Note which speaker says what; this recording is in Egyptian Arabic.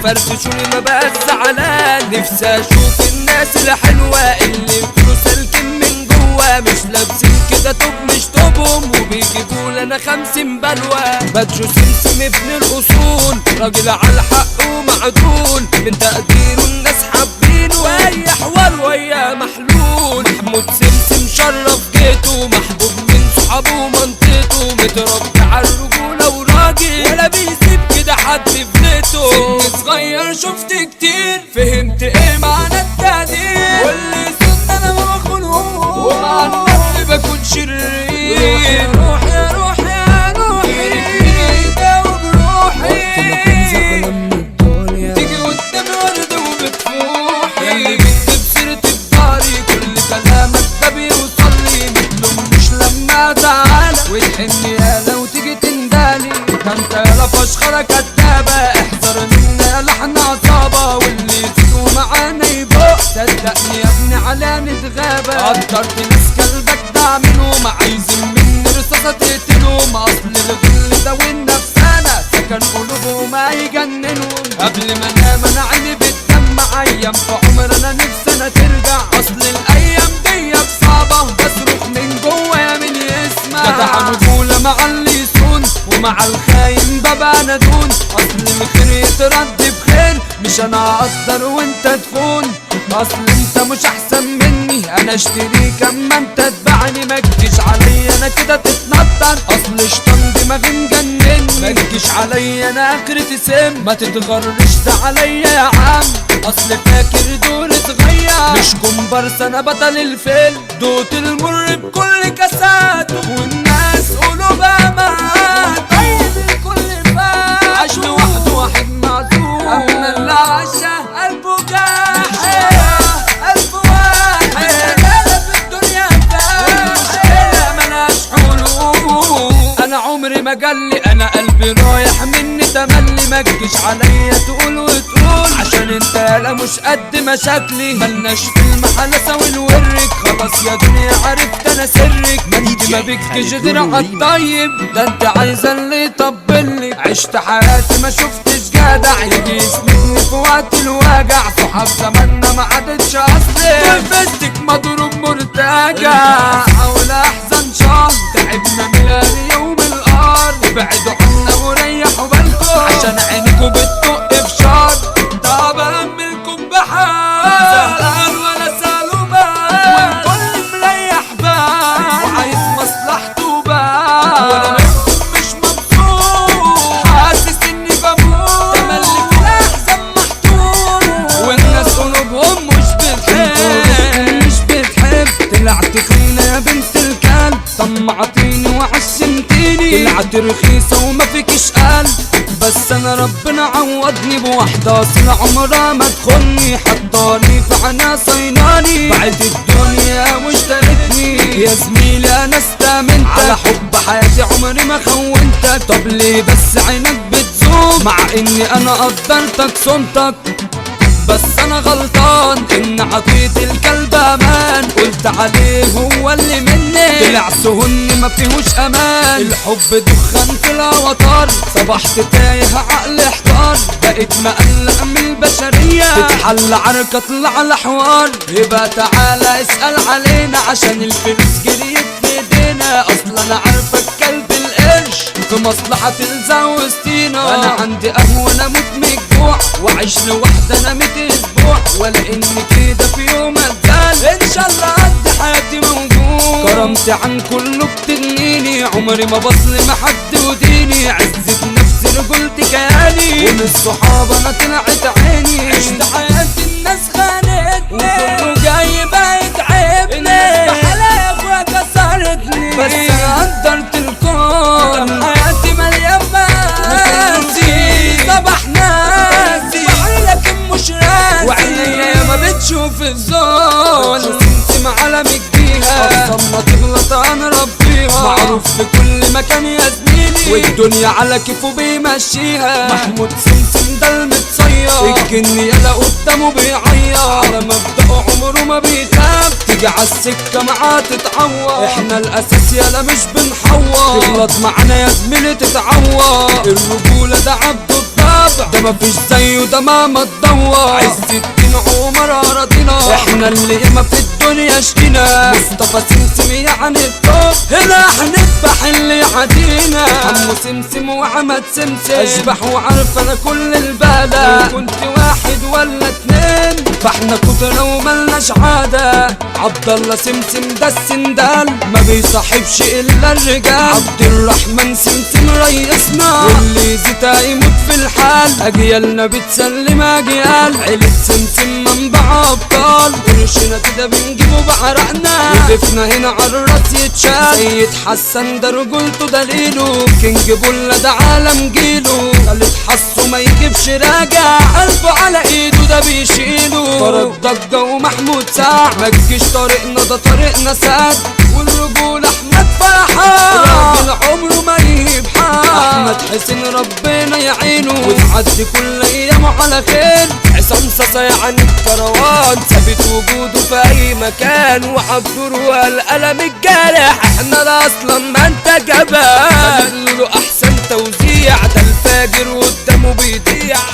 Speaker 1: يفرفشوني ما بقى زعلان نفسي اشوف الناس الحلوة اللي يكونوا سالكين من جوا مش لابسين كده توب مش توبهم وبيجيبوا لنا خمسين بلوى بدشو سمسم ابن الاصول راجل على الحق ومعدول من تقديره الناس حابينه واي حوار ويا محلول محمود سمسم شرف جيته محبوب من صحابه ومنطقته متربي على الرجولة وراجل ولا بيسيب كده حد في بيته سن صغير شفت كتير فهمت ايه معنى التقدير واللي سن انا ما بخونهوش ومع النفس بكون شرير روح يا روح يا روحي يداوب روحي تيجي قدامي ورد وبتفوحي ياللي بتكتب سيرة الداري كل كلامك ده بيوصل لي مثله مش لما تعالى وتحن يالا وتيجي تندالي ده انت يالا فشخرة كدابة احذر مني يا لحن عصابة واللي يزيدوا معانا يبقى صدقني يا ابني على نتغابى قدرت ناس كلبك ده منهم عايزين مني رصاصة تقتلهم اصل الغل ده والنفسانة سكن قلوبهم هيجننهم قبل ما انام انا عيني بتدمع ايام في عمر انا نفسي انا ترجع اصل الايام دي صعبة بصرخ من جوا يا من يسمع جدع رجولة مع اللي يصون ومع الخاين ببقى انا دون اصل الخير يترد بخير مش انا اقدر وانت تخون اصل انت مش احسن مني انا اشتريك اما انت تبعني ما تجيش عليا انا كده تتنطط اصل شطان دماغي مجنني ما تجيش عليا انا اخرتي سم ما تتغرش ده عليا يا عم اصل فاكر دول صغير مش كومبارس انا بطل الفيلم دوت المر بكل كاساته والناس قلوبها مات طيب الكل فات عاش لوحده واحد معزوم اما اللي عاشا قلبه جاحد قلبه واحد رجاله في الدنيا والمشكله ملهاش حلول انا عمري ما جلي انا قلبي رايح مني تملي ما تجيش عليا تقول وتقول عشان انت لا مش قد مشاكلي ملناش في المحل اسوي ورك خلاص يا دنيا عرفت انا سرك ما انت ما بكش درع الطيب ده انت عايزه اللي يطبلك عشت حياتي ما شفتش جدع يجي يسندني في وقت الوجع صحاب زماننا ما عادتش اصلي فستك مضروب مرتجع حاول احزن شهر تعبنا من اليوم الارض ابعدوا عنا وريحوا بالكم عشان عينكم بتطق في شر طب املكم بحال زهقان ولا سالوا بال والكل مريح بال وعايز مصلحته بال وانا منكم مش مبسوط حاسس اني بموت تملي في الاحزان محطوط والناس قلوبهم مش بتحب مش بتحب طلعت خينة يا بنت الكلب طمعتيني وعشمتيني طلعت رخيصة وما فيكش قلب بس انا ربنا عوضني بواحدة اصل عمرها ما تخني حطاني في عنا صيناني بعد الدنيا واشترتني يا زميلي انا استامنتك على حب حياتي عمري ما خونتك طب ليه بس عينك بتزوم مع اني انا قدرتك صمتك بس انا غلطان ان عطيت الكلب امان قلت عليه هو اللي مني طلع سهن ما فيهوش امان الحب دخان في الاوتار صبحت تايه عقل احتار بقيت مقلق من البشرية تتحل عركة اطلع الحوار يبقى تعالى اسأل علينا عشان الفلوس جريت في ايدينا اصلا انا عارفك كلب القرش في مصلحة تلزق وسطينا انا عندي قهوة انا موت من الجوع واعيش لوحدي انا ميت اسبوع ولا ان كده في يوم اتزال ان شاء الله قد حياتي موجود كرمتي عن كله بتغنيني عمري ما بظلم حد وديني عزة نفسي رجولتي كياني ومن الصحاب انا طلعت عيني عشت حياتي الناس خانتني وكله جاي بقى يتعبني الناس بحالها اخويا كسرتني بس انا قدرت الكون حياتي مليان مآسي صباح ناسي لكن مش راسي وعينيا ما بتشوف الزون انت معلمك بيها اصلا ما تغلط انا ربيها معروف في كل مكان يا زميلي والدنيا على كيفه بيمشيها محمود سمسم ده المتصير الجن يلا قدامه بيعيط على مبدأه عمره ما بيخاف تيجي عالسكة معاه تتعور احنا الاساس يلا مش بنحور تغلط معانا يا زميلي تتعور الرجولة ده عبده الطبع ده مفيش زيه ده مهما تدور عز الدين عمر اراضينا احنا اللي ما في الدنيا شقينا مصطفى سمسم يعني الطب هنا هنذبح اللي يعادينا عمو سمسم وعمد سمسم اشبح وعارف انا كل البلد كنت واحد ولا اتنين فاحنا كترة وملناش عادة عبد الله سمسم ده السندال ما بيصاحبش الا الرجال عبد الرحمن سمسم ريسنا واللي زيتا يموت في الحال اجيالنا بتسلم اجيال عيلة سمسم منبع ابطال قرشنا كده بنجيبه بعرقنا وقفنا هنا عالراس يتشال سيد حسن ده رجولته دليله كينج بولا ده عالم جيله خالد حسه ما يجيبش راجع قلبه على ايده ده بيشيله طارق ضجة ومحمود ساع ما تجيش طريقنا ده طريقنا ساد والرجولة احمد فرحان راجل عمره ما يهيب حال احمد حسين ربنا يعينه وتعدي كل ايامه على خير عصام صاصا يعني الكروان ثابت وجوده في اي مكان وعبده هو القلم الجارح احنا ده اصلا ما انت جبان له احسن توزيع ده الفاجر